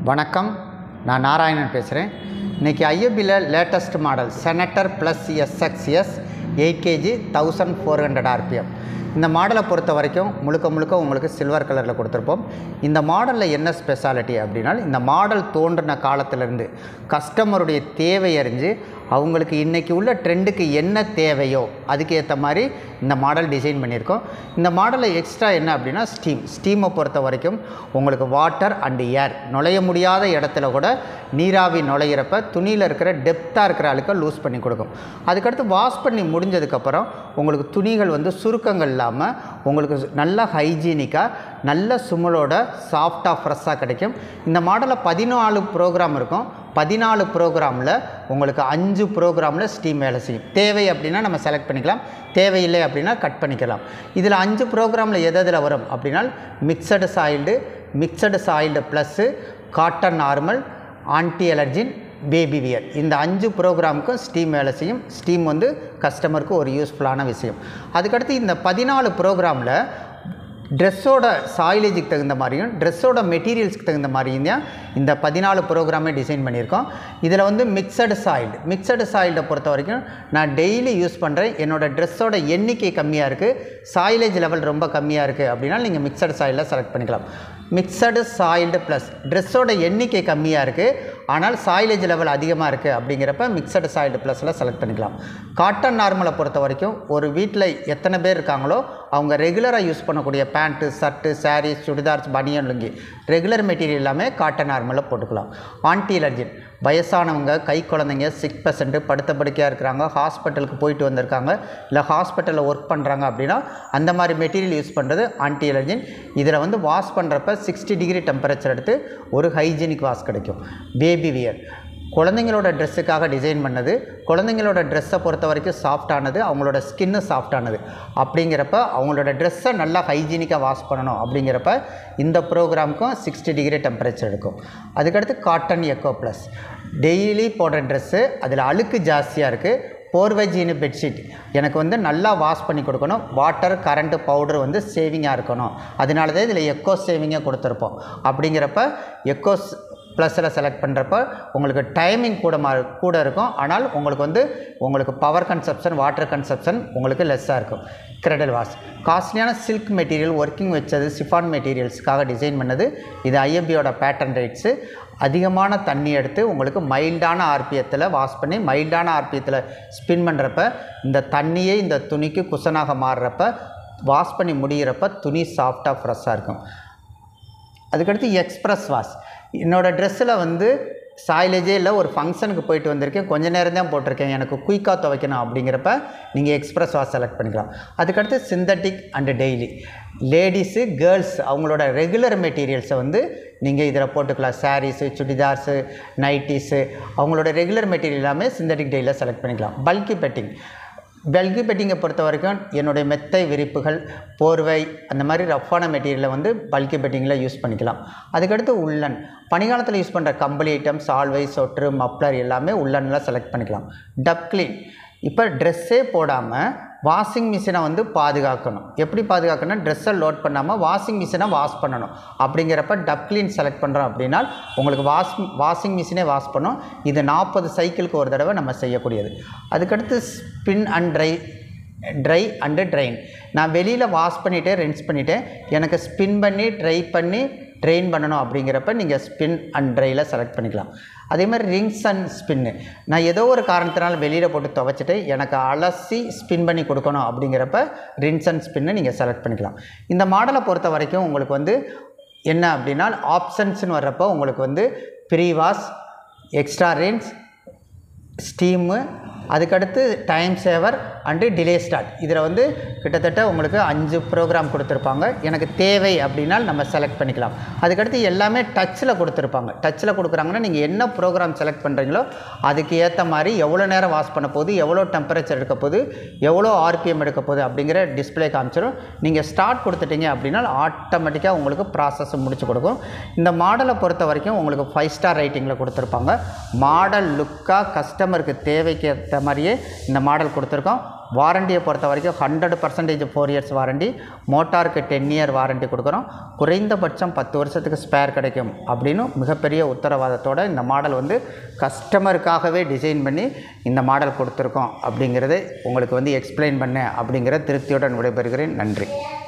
வணக்கம் நான் நாராயணன் பேசுகிறேன் இன்றைக்கி ஐஎபியில் latest model Senator plus SXS eight kg thousand four hundred RPM இந்த மாடலை பொறுத்த வரைக்கும் முழுக்க முழுக்க உங்களுக்கு சில்வர் கலரில் கொடுத்துருப்போம் இந்த மாடலில் என்ன ஸ்பெஷாலிட்டி அப்படின்னா இந்த மாடல் தோன்றின காலத்திலேருந்து கஸ்டமருடைய தேவை அறிஞ்சு அவங்களுக்கு இன்றைக்கி உள்ள ட்ரெண்டுக்கு என்ன தேவையோ அதுக்கு ஏற்ற மாதிரி இந்த மாடல் டிசைன் பண்ணியிருக்கோம் இந்த மாடலில் எக்ஸ்ட்ரா என்ன அப்படின்னா ஸ்டீம் ஸ்டீமை பொறுத்த வரைக்கும் உங்களுக்கு வாட்டர் அண்டு ஏர் நுழைய முடியாத இடத்துல கூட நீராவி நுழையிறப்ப துணியில் இருக்கிற டெப்த்தாக இருக்கிற அழுக்க லூஸ் பண்ணி கொடுக்கும் அதுக்கடுத்து வாஷ் பண்ணி முடிஞ்சதுக்கப்புறம் உங்களுக்கு துணிகள் வந்து சுருக்கங்கள் இல்லாமல் உங்களுக்கு நல்லா ஹைஜீனிக்காக நல்ல சுமலோட சாஃப்டாக ஃப்ரெஷ்ஷாக கிடைக்கும் இந்த மாடலில் பதினாலு ப்ரோக்ராம் இருக்கும் பதினாலு ப்ரோக்ராமில் உங்களுக்கு அஞ்சு ப்ரோக்ராமில் ஸ்டீம் வேலை செய்யும் தேவை அப்படின்னா நம்ம செலக்ட் பண்ணிக்கலாம் தேவையில்லை அப்படின்னா கட் பண்ணிக்கலாம் இதில் அஞ்சு ப்ரோக்ராமில் எது எதில் வரும் அப்படின்னா mixed soiled mixed soiled plus cotton normal anti allergen baby wear இந்த அஞ்சு ப்ரோக்ராமுக்கும் ஸ்டீம் வேலை செய்யும் ஸ்டீம் வந்து கஸ்டமருக்கு ஒரு யூஸ்ஃபுல்லான விஷயம் அதுக்கடுத்து இந்த பதினாலு ப்ரோக்ராமில் ட்ரெஸ்ஸோட சாயிலேஜுக்கு தகுந்த மாதிரியும் ட்ரெஸ்ஸோட மெட்டீரியல்ஸ்க்கு தகுந்த மாதிரியும் தான் இந்த பதினாலு ப்ரோக்ராமே டிசைன் பண்ணியிருக்கோம் இதில் வந்து மிக்சடு சாயில்டு மிக்சடு சாயில்டை பொறுத்த வரைக்கும் நான் டெய்லி யூஸ் பண்ணுறேன் என்னோடய ட்ரெஸ்ஸோட எண்ணிக்கை கம்மியாக இருக்குது சாயிலேஜ் லெவல் ரொம்ப கம்மியாக இருக்குது அப்படின்னா நீங்கள் மிக்சடு சாயிலில் செலக்ட் பண்ணிக்கலாம் மிக்சடு சாயில்டு ப்ளஸ் ட்ரெஸ்ஸோட எண்ணிக்கை கம்மியாக இருக்குது ஆனால் சாயிலேஜ் லெவல் அதிகமாக இருக்குது அப்படிங்கிறப்ப மிக்சடு சாயில்டு ப்ளஸில் செலக்ட் பண்ணிக்கலாம் காட்டன் நார்மலை பொறுத்த வரைக்கும் ஒரு வீட்டில் எத்தனை பேர் இருக்காங்களோ அவங்க ரெகுலராக யூஸ் பண்ணக்கூடிய pant shirt sarees churidars banian lungi regular material எல்லாமே காட்டன் நார்மலில் போட்டுக்கலாம் ஆன்டி அலர்ஜின் வயசானவங்க கை குழந்தைங்க சிக் பெசண்ட்டு படுத்த படுக்கையாக இருக்கிறாங்க ஹாஸ்பிட்டலுக்கு போயிட்டு வந்திருக்காங்க இல்லை ஹாஸ்பிட்டலில் ஒர்க் பண்ணுறாங்க அப்படின்னா அந்த மாதிரி மெட்டீரியல் யூஸ் பண்ணுறது ஆன்டி அலர்ஜின் இதில் வந்து வாஷ் பண்ணுறப்ப சிக்ஸ்டி டிகிரி டெம்பரேச்சர் எடுத்து ஒரு ஹைஜீனிக் வாஷ் கிடைக்கும் பேபி வியர் குழந்தைங்களோட ட்ரெஸ்ஸுக்காக டிசைன் பண்ணது குழந்தைங்களோட ட்ரெஸ்ஸை பொறுத்த வரைக்கும் சாஃப்டானது அவங்களோட ஸ்கின்னு சாஃப்டானது அப்படிங்கிறப்ப அவங்களோட ட்ரெஸ்ஸை நல்லா ஹைஜீனிக்காக வாஷ் பண்ணணும் அப்படிங்கிறப்ப இந்த ப்ரோக்ராமுக்கும் சிக்ஸ்டி டிகிரி டெம்பரேச்சர் எடுக்கும் அதுக்கடுத்து காட்டன் எக்கோ ப்ளஸ் டெய்லி போடுற ட்ரெஸ்ஸு அதில் அழுக்கு ஜாஸ்தியாக இருக்குது போர்வெஜின்னு பெட்ஷீட் எனக்கு வந்து நல்லா வாஷ் பண்ணி கொடுக்கணும் வாட்டர் கரண்ட்டு பவுடர் வந்து சேவிங்காக இருக்கணும் அதனால தான் இதில் எக்கோ சேவிங்காக கொடுத்துருப்போம் அப்படிங்கிறப்ப எக்கோஸ் ப்ளஸில் செலக்ட் பண்ணுறப்ப உங்களுக்கு டைமிங் கூட மா கூட இருக்கும் ஆனால் உங்களுக்கு வந்து உங்களுக்கு பவர் கன்சப்ஷன் வாட்டர் கன்சப்ஷன் உங்களுக்கு லெஸ்ஸாக இருக்கும் கிரெடல் வாஷ் காஸ்ட்லியான சில்க் மெட்டீரியல் ஒர்க்கிங் வச்சது சிஃபான் மெட்டீரியல்ஸ்க்காக டிசைன் பண்ணது இது ஐஎம்பியோட பேட்டர்ன் ரைட்ஸு அதிகமான தண்ணி எடுத்து உங்களுக்கு மைல்டான ஆர்பிஎத்தில் வாஷ் பண்ணி மைல்டான ஆர்பிஎத்தில் ஸ்பின் பண்ணுறப்ப இந்த தண்ணியே இந்த துணிக்கு குஷனாக மாறுறப்ப வாஷ் பண்ணி முடிகிறப்ப துணி சாஃப்டாக ஃப்ரெஷ்ஷாக இருக்கும் அதுக்கடுத்து எக்ஸ்ப்ரெஸ் வாஷ் என்னோடய ட்ரெஸ்ஸில் வந்து சாயிலேஜே இல்லை ஒரு ஃபங்க்ஷனுக்கு போயிட்டு வந்திருக்கேன் கொஞ்ச நேரம் தான் போட்டிருக்கேன் எனக்கு குயிக்காக துவைக்கணும் அப்படிங்கிறப்ப நீங்கள் எக்ஸ்ப்ரெஸ் வாஷ் செலக்ட் பண்ணிக்கலாம் அதுக்கடுத்து synthetic and daily ladies girls அவங்களோட ரெகுலர் மெட்டீரியல்ஸை வந்து நீங்கள் இதில் போட்டுக்கலாம் சாரீஸு சுடிதார்ஸு நைட்டிஸு அவங்களோட ரெகுலர் மெட்டீரியல் எல்லாமே சிந்தட்டிக் டெய்லியில் செலக்ட் பண்ணிக்கலாம் பல்கி பெட்டிங் பல்கி பெட்டிங்கை பொறுத்த வரைக்கும் என்னுடைய மெத்தை விரிப்புகள் போர்வை அந்த மாதிரி ரஃப்பான மெட்டீரியலை வந்து பல்கி பெட்டிங்கில் யூஸ் பண்ணிக்கலாம் அதுக்கடுத்து உள்ளன் பனிக்காலத்தில் யூஸ் பண்ணுற கம்பளி ஐட்டம் சால்வை சொட்ரு மப்ளர் எல்லாமே உள்ளனில் செலக்ட் பண்ணிக்கலாம் டப் க்ளீன் இப்போ ட்ரெஸ்ஸே போடாமல் வாஷிங் மிஷினை வந்து பாதுகாக்கணும் எப்படி பாதுகாக்கணும் ட்ரெஸ்ஸை லோட் பண்ணாமல் வாஷிங் மிஷினை வாஷ் பண்ணணும் அப்படிங்கிறப்ப டப் க்ளீன் செலக்ட் பண்ணுறோம் அப்படின்னா உங்களுக்கு வாஷ் வாஷிங் மிஷினே வாஷ் பண்ணும் இது நாற்பது சைக்கிளுக்கு ஒரு தடவை நம்ம செய்யக்கூடியது அதுக்கடுத்து spin and dry dry and drain நான் வெளியில் வாஷ் பண்ணிவிட்டேன் ரென்ஸ் பண்ணிவிட்டேன் எனக்கு ஸ்பின் பண்ணி ட்ரை பண்ணி ட்ரெயின் பண்ணணும் அப்படிங்கிறப்ப நீங்கள் ஸ்பின் அண்ட் ட்ரையில் செலக்ட் பண்ணிக்கலாம் அதே மாதிரி ரிங்ஸ் அண்ட் ஸ்பின்னு நான் ஏதோ ஒரு காரணத்தினால வெளியில் போட்டு துவைச்சிட்டு எனக்கு அலசி ஸ்பின் பண்ணி கொடுக்கணும் அப்படிங்கிறப்ப ரின்ஸ் அண்ட் ஸ்பின்னு நீங்கள் செலக்ட் பண்ணிக்கலாம் இந்த மாடலை பொறுத்த வரைக்கும் உங்களுக்கு வந்து என்ன அப்படின்னா ஆப்ஷன்ஸ்னு வர்றப்போ உங்களுக்கு வந்து pre wash extra rinse steam அதுக்கடுத்து time saver and delay start இதில் வந்து கிட்டத்தட்ட உங்களுக்கு அஞ்சு ப்ரோக்ராம் கொடுத்துருப்பாங்க எனக்கு தேவை அப்படின்னா நம்ம செலக்ட் பண்ணிக்கலாம் அதுக்கடுத்து எல்லாமே டச்சில் கொடுத்துருப்பாங்க டச்சில் கொடுக்குறாங்கன்னா நீங்கள் என்ன ப்ரோக்ராம் செலக்ட் பண்ணுறீங்களோ அதுக்கு ஏற்ற மாதிரி எவ்வளோ நேரம் வாஷ் பண்ண போகுது எவ்வளோ டெம்பரேச்சர் எடுக்க போகுது எவ்வளோ ஆர்பிஎம் எடுக்க போகுது அப்படிங்கிற டிஸ்பிளே காமிச்சிடும் நீங்கள் ஸ்டார்ட் கொடுத்துட்டீங்க அப்படின்னா ஆட்டோமேட்டிக்காக உங்களுக்கு ப்ராசஸ் முடிச்சு கொடுக்கும் இந்த மாடலை பொறுத்த வரைக்கும் உங்களுக்கு ஃபைவ் ஸ்டார் ரேட்டிங்கில் கொடுத்துருப்பாங்க மாடல் லுக்காக கஸ்டமருக்கு தேவைக்கு ஏற்ற மாதிரியே இந்த மாடல் கொடுத்துருக்கோம் வாரண்டியை பொறுத்த வரைக்கும் hundred percentage four years warranty மோட்டாருக்கு டென் இயர் வாரண்டி கொடுக்குறோம் குறைந்தபட்சம் பத்து வருஷத்துக்கு ஸ்பேர் கிடைக்கும் அப்படின்னு மிகப்பெரிய உத்தரவாதத்தோட இந்த மாடல் வந்து கஸ்டமருக்காகவே டிசைன் பண்ணி இந்த மாடல் கொடுத்துருக்கோம் அப்படிங்கிறத உங்களுக்கு வந்து எக்ஸ்பிளைன் பண்ணேன் அப்படிங்கிற திருப்தியுடன் விடைபெறுகிறேன் நன்றி